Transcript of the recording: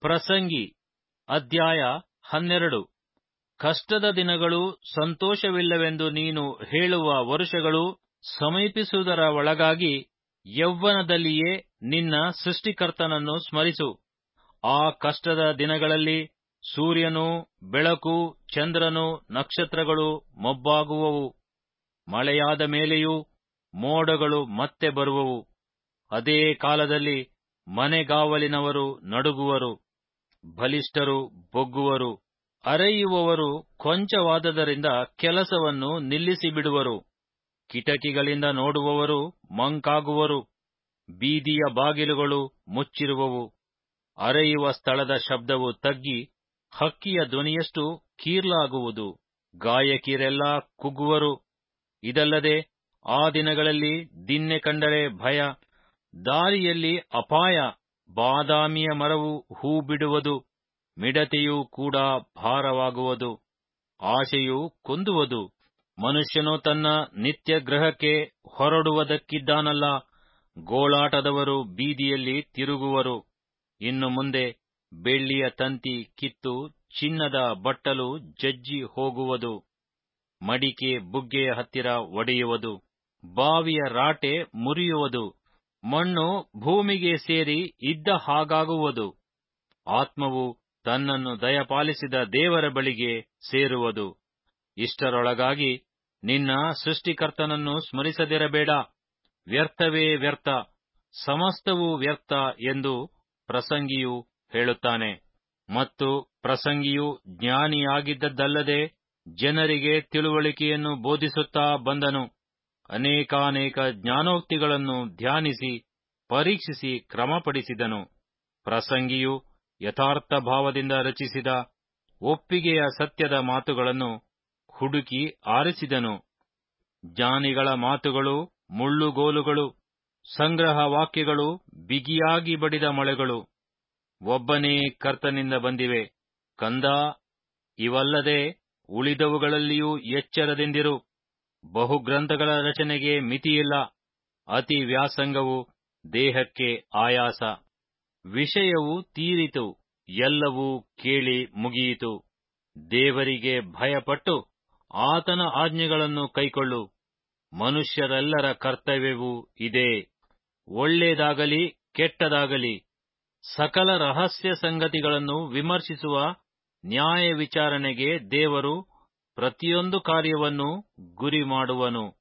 ಪ್ರಸಂಗಿ ಅಧ್ಯಾಯ ಹನ್ನೆರಡು ಕಷ್ಟದ ದಿನಗಳು ಸಂತೋಷವಿಲ್ಲವೆಂದು ನೀನು ಹೇಳುವ ವರುಷಗಳು ಸಮೀಪಿಸುವುದರ ಒಳಗಾಗಿ ಯೌವನದಲ್ಲಿಯೇ ನಿನ್ನ ಸೃಷ್ಟಿಕರ್ತನನ್ನು ಸ್ಮರಿಸು ಆ ಕಷ್ಟದ ದಿನಗಳಲ್ಲಿ ಸೂರ್ಯನು ಬೆಳಕು ಚಂದ್ರನು ನಕ್ಷತ್ರಗಳು ಮೊಬ್ಬಾಗುವವು ಮಳೆಯಾದ ಮೇಲೆಯೂ ಮೋಡಗಳು ಮತ್ತೆ ಬರುವವು ಅದೇ ಕಾಲದಲ್ಲಿ ಮನೆಗಾವಲಿನವರು ನಡುಗುವರು ಬಲಿಷ್ಠರು ಬೊಗ್ಗುವರು ಅರೆಯುವವರು ಕೊಂಚವಾದದರಿಂದ ಕೆಲಸವನ್ನು ನಿಲ್ಲಿಸಿಬಿಡುವರು ಕಿಟಕಿಗಳಿಂದ ನೋಡುವವರು ಮಂಕಾಗುವರು ಬೀದಿಯ ಬಾಗಿಲುಗಳು ಮುಚ್ಚಿರುವವು ಅರೆಯುವ ಸ್ಥಳದ ಶಬ್ದವು ತಗ್ಗಿ ಹಕ್ಕಿಯ ಧ್ವನಿಯಷ್ಟು ಕೀರ್ಲಾಗುವುದು ಗಾಯಕಿಯರೆಲ್ಲ ಕುಗ್ಗುವರು ಇದಲ್ಲದೆ ಆ ದಿನಗಳಲ್ಲಿ ದಿನ್ನೆ ಕಂಡರೆ ಭಯ ದಾರಿಯಲ್ಲಿ ಅಪಾಯ ಬಾದಾಮಿಯ ಮರವು ಹೂ ಬಿಡುವುದು ಮಿಡತೆಯೂ ಕೂಡ ಭಾರವಾಗುವುದು ಆಶೆಯು ಕುಂದುವುದು ಮನುಷ್ಯನು ತನ್ನ ನಿತ್ಯ ಗೃಹಕ್ಕೆ ಹೊರಡುವುದಕ್ಕಿದ್ದಾನಲ್ಲ ಗೋಳಾಟದವರು ಬೀದಿಯಲ್ಲಿ ತಿರುಗುವರು ಇನ್ನು ಮುಂದೆ ಬೆಳ್ಳಿಯ ತಂತಿ ಕಿತ್ತು ಚಿನ್ನದ ಬಟ್ಟಲು ಜಜ್ಜಿ ಹೋಗುವುದು ಮಡಿಕೆ ಬುಗ್ಗೆಯ ಹತ್ತಿರ ಒಡೆಯುವುದು ಬಾವಿಯ ರಾಟೆ ಮುರಿಯುವುದು ಮಣ್ಣು ಭೂಮಿಗೆ ಸೇರಿ ಇದ್ದ ಹಾಗಾಗುವುದು ಆತ್ಮವು ತನ್ನನ್ನು ದಯಪಾಲಿಸಿದ ದೇವರ ಬಳಿಗೆ ಸೇರುವುದು ಇಷ್ಟರೊಳಗಾಗಿ ನಿನ್ನ ಸೃಷ್ಟಿಕರ್ತನನ್ನು ಸ್ಮರಿಸದಿರಬೇಡ ವ್ಯರ್ಥವೇ ವ್ಯರ್ಥ ಸಮಸ್ತವೂ ವ್ಯರ್ಥ ಎಂದು ಪ್ರಸಂಗಿಯು ಹೇಳುತ್ತಾನೆ ಮತ್ತು ಪ್ರಸಂಗಿಯು ಜ್ಞಾನಿಯಾಗಿದ್ದದ್ದಲ್ಲದೆ ಜನರಿಗೆ ತಿಳುವಳಿಕೆಯನ್ನು ಬೋಧಿಸುತ್ತಾ ಬಂದನು ಅನೇಕಾನೇಕ ಜ್ಞಾನೋಕ್ತಿಗಳನ್ನು ಧ್ಯಾನಿಸಿ ಪರೀಕ್ಷಿಸಿ ಕ್ರಮಪಡಿಸಿದನು ಪ್ರಸಂಗಿಯು ಯಥಾರ್ಥ ಭಾವದಿಂದ ರಚಿಸಿದ ಒಪ್ಪಿಗೆಯ ಸತ್ಯದ ಮಾತುಗಳನ್ನು ಹುಡುಕಿ ಆರಿಸಿದನು ಜ್ಞಾನಿಗಳ ಮಾತುಗಳು ಮುಳ್ಳುಗೋಲುಗಳು ಸಂಗ್ರಹ ವಾಕ್ಯಗಳು ಬಿಗಿಯಾಗಿ ಬಡಿದ ಮೊಳೆಗಳು ಒಬ್ಬನೇ ಕರ್ತನಿಂದ ಬಂದಿವೆ ಕಂದ ಇವಲ್ಲದೆ ಉಳಿದವುಗಳಲ್ಲಿಯೂ ಎಚ್ಚರದಿಂದಿರು ಬಹುಗ್ರಂಥಗಳ ರಚನೆಗೆ ಮಿತಿಯಿಲ್ಲ ಅತಿ ವ್ಯಾಸಂಗವು ದೇಹಕ್ಕೆ ಆಯಾಸ ವಿಷಯವು ತೀರಿತು ಎಲ್ಲವೂ ಕೇಳಿ ಮುಗಿಯಿತು ದೇವರಿಗೆ ಭಯಪಟ್ಟು ಆತನ ಆಜ್ಞೆಗಳನ್ನು ಕೈಕೊಳ್ಳು ಮನುಷ್ಯರೆಲ್ಲರ ಕರ್ತವ್ಯವೂ ಇದೇ ಒಳ್ಳೆಯದಾಗಲಿ ಕೆಟ್ಟದಾಗಲಿ ಸಕಲ ರಹಸ್ಯ ಸಂಗತಿಗಳನ್ನು ವಿಮರ್ಶಿಸುವ ನ್ಯಾಯ ವಿಚಾರಣೆಗೆ ದೇವರು ಪ್ರತಿಯೊಂದು ಕಾರ್ಯವನ್ನು ಗುರಿ ಮಾಡುವನು